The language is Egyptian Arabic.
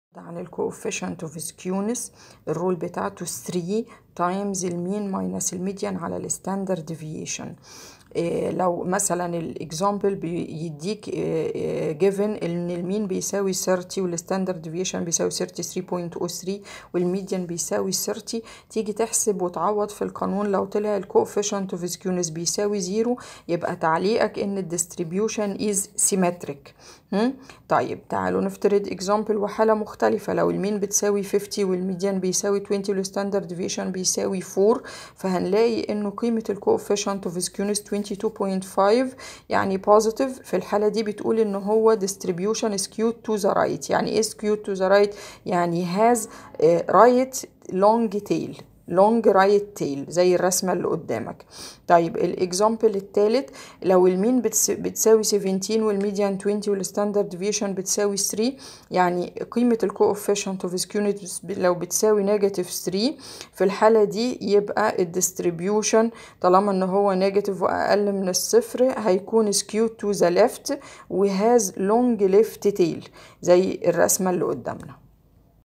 عن ال coefficient of skewness الرول بتاعته 3 times المين minus الميديان على ال standard deviation إيه لو مثلا الاكزامبل بيديك إيه given ان المين بيساوي 30 والستاندرد ديفيشن بيساوي 33.03 والميديان بيساوي 30 تيجي تحسب وتعوض في القانون لو طلع الكوفيشنت اوف سكيونس بيساوي زيرو يبقى تعليقك ان الديستريبيوشن از سيمتريك طيب تعالوا نفترض اكزامبل وحاله مختلفه لو المين بتساوي 50 والميديان بيساوي 20 والستاندرد ديفيشن بيساوي 4 فهنلاقي انه قيمه الكوفيشنت اوف سكيونس 22.5 يعني بوزيتيف في الحالة دي بتقول ان هو distribution skewed to the right يعني ايه skewed to the right يعني has right long tail لونج رايت تيل زي الرسمة اللي قدامك طيب الاكزامبل التالت لو المين بتس بتساوي 17 والميديان 20 والستاندرد ديفيشن بتساوي 3 يعني قيمة الكوفيشنت اوف سكيونت لو بتساوي نيجاتيف 3 في الحالة دي يبقى الديستريبيوشن طالما ان هو نيجاتيف واقل من الصفر هيكون skewed to the left وهاز long left tail زي الرسمة اللي قدامنا